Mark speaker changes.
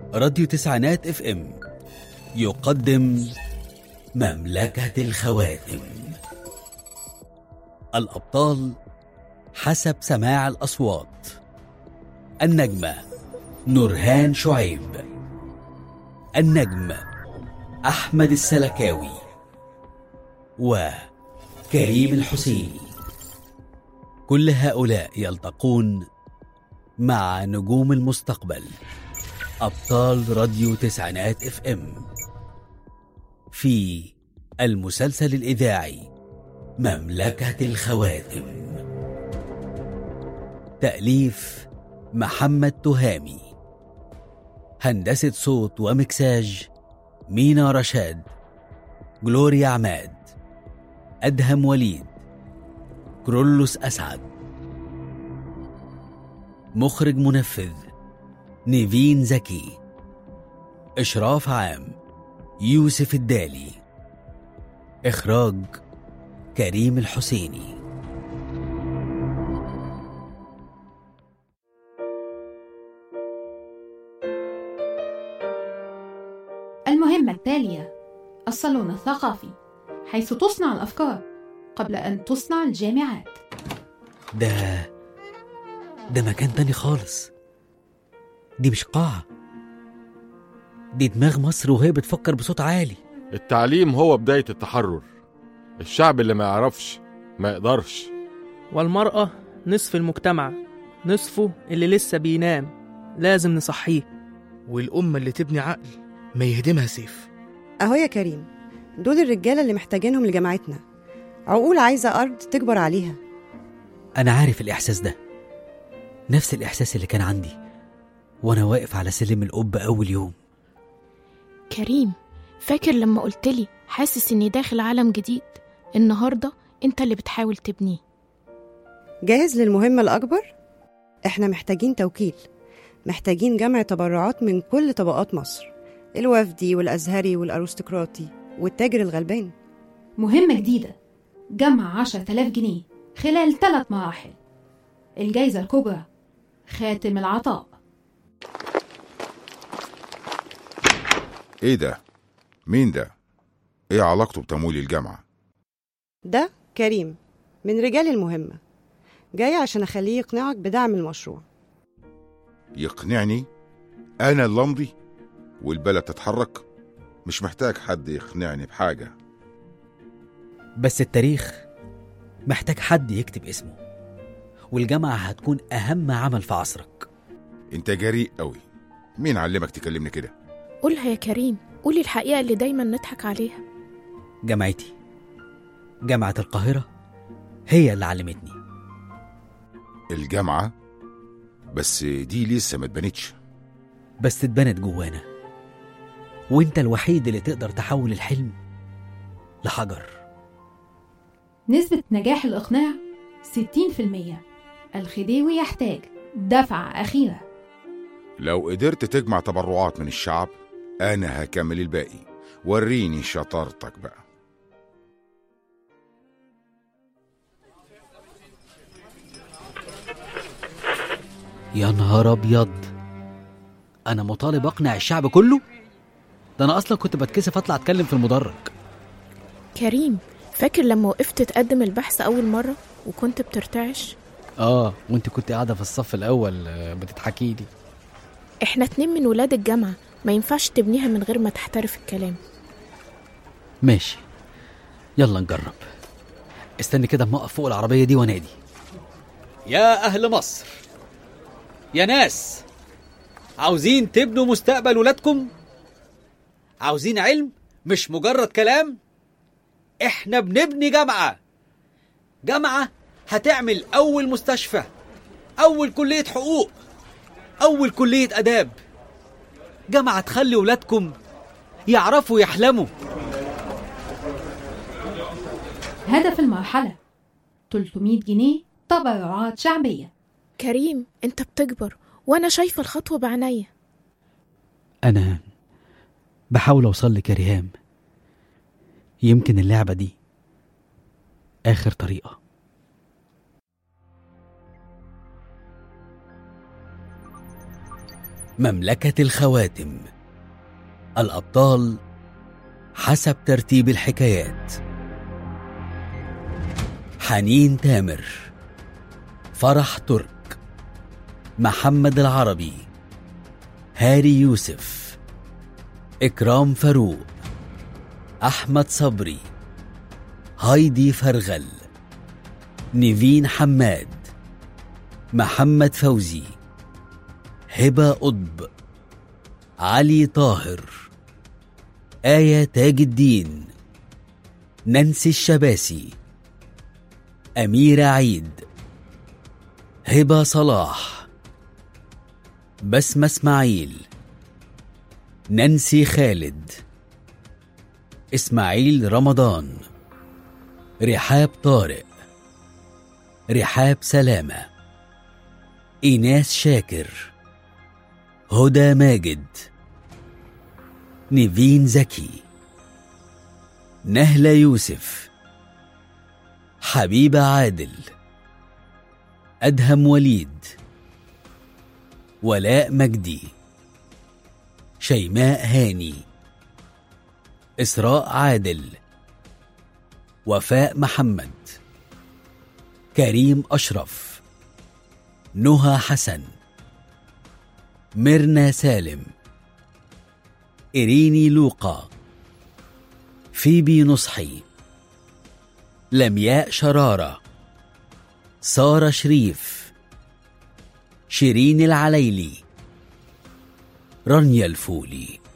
Speaker 1: راديو تسعينات اف ام يقدم مملكة الخواتم الأبطال حسب سماع الأصوات النجمة نورهان شعيب النجم أحمد السلكاوي وكريم الحسيني كل هؤلاء يلتقون مع نجوم المستقبل أبطال راديو تسعينات اف ام في المسلسل الإذاعي مملكة الخواتم تأليف محمد تهامي هندسة صوت ومكساج مينا رشاد جلوريا عماد أدهم وليد كرولوس أسعد مخرج منفذ نيفين زكي إشراف عام يوسف الدالي إخراج كريم الحسيني
Speaker 2: المهمة التالية الصالون الثقافي حيث تصنع الأفكار قبل أن تصنع الجامعات
Speaker 1: ده ده مكان تاني خالص دي مش قاعة دي دماغ مصر وهي بتفكر بصوت عالي
Speaker 3: التعليم هو بداية التحرر الشعب اللي ما يعرفش ما يقدرش
Speaker 4: والمرأة نصف المجتمع نصفه اللي لسه بينام لازم نصحيه
Speaker 5: والأمة اللي تبني عقل ما يهدمها سيف
Speaker 6: أهو يا كريم دول الرجالة اللي محتاجينهم لجامعتنا عقول عايزة أرض تكبر عليها
Speaker 1: أنا عارف الإحساس ده نفس الإحساس اللي كان عندي وأنا واقف على سلم القبة أول يوم
Speaker 7: كريم فاكر لما قلتلي حاسس اني داخل عالم جديد النهاردة انت اللي بتحاول تبنيه
Speaker 6: جاهز للمهمة الأكبر؟ إحنا محتاجين توكيل محتاجين جمع تبرعات من كل طبقات مصر الوفدي والأزهري والأرستقراطي والتاجر الغلبان
Speaker 2: مهمة جديدة جمع عشرة آلاف جنيه خلال ثلاث مراحل الجايزة الكبرى خاتم العطاء
Speaker 8: ايه ده؟ مين ده؟ ايه علاقته بتمويل الجامعة؟
Speaker 6: ده كريم من رجال المهمة جاي عشان أخليه يقنعك بدعم المشروع
Speaker 8: يقنعني؟ أنا اللي أمضي؟ والبلد تتحرك؟ مش محتاج حد يقنعني بحاجة
Speaker 1: بس التاريخ محتاج حد يكتب اسمه والجامعة هتكون أهم عمل في عصرك
Speaker 8: انت جريء قوي مين علمك تكلمني كده؟
Speaker 7: قولها يا كريم قولي الحقيقة اللي دايما نضحك عليها
Speaker 1: جامعتي جامعة القاهرة هي اللي علمتني
Speaker 8: الجامعة؟ بس دي لسه ما اتبنتش
Speaker 1: بس اتبنت جوانا وانت الوحيد اللي تقدر تحول الحلم لحجر
Speaker 2: نسبة نجاح الإقناع 60% الخديوي يحتاج دفعة أخيرة
Speaker 8: لو قدرت تجمع تبرعات من الشعب أنا هكمل الباقي وريني شطارتك بقى
Speaker 1: يا نهار ابيض انا مطالب اقنع الشعب كله ده انا اصلا كنت بتكسف اطلع اتكلم في المدرج
Speaker 7: كريم فاكر لما وقفت تقدم البحث أول مرة وكنت بترتعش
Speaker 1: اه وانت كنت قاعده في الصف الاول آه، بتضحكي لي
Speaker 7: احنا اتنين من ولاد الجامعة ما ينفعش تبنيها من غير ما تحترف الكلام
Speaker 1: ماشي يلا نجرب استني كده اما اقف فوق العربيه دي وانادي يا اهل مصر يا ناس عاوزين تبنوا مستقبل ولادكم عاوزين علم مش مجرد كلام احنا بنبني جامعه جامعه هتعمل اول مستشفى اول كليه حقوق اول كليه اداب جامعه تخلي ولادكم يعرفوا يحلموا
Speaker 2: هدف المرحلة 300 جنيه تبرعات شعبية
Speaker 7: كريم انت بتكبر وانا شايفة الخطوة بعينيا
Speaker 1: انا بحاول اوصل لك يا ريهام يمكن اللعبه دي اخر طريقه مملكة الخواتم الأبطال حسب ترتيب الحكايات حنين تامر فرح ترك محمد العربي هاري يوسف إكرام فاروق أحمد صبري هايدي فرغل نيفين حماد محمد فوزي هبة قطب علي طاهر آية تاج الدين نانسي الشباسي أميرة عيد هبة صلاح بسمة اسماعيل نانسي خالد إسماعيل رمضان رحاب طارق رحاب سلامة إيناس شاكر هدى ماجد نيفين زكي نهلة يوسف حبيبة عادل أدهم وليد ولاء مجدي شيماء هاني إسراء عادل وفاء محمد كريم أشرف نهى حسن ميرنا سالم إريني لوقا فيبي نصحي لمياء شرارة سارة شريف شيرين العليلي رانيا الفولي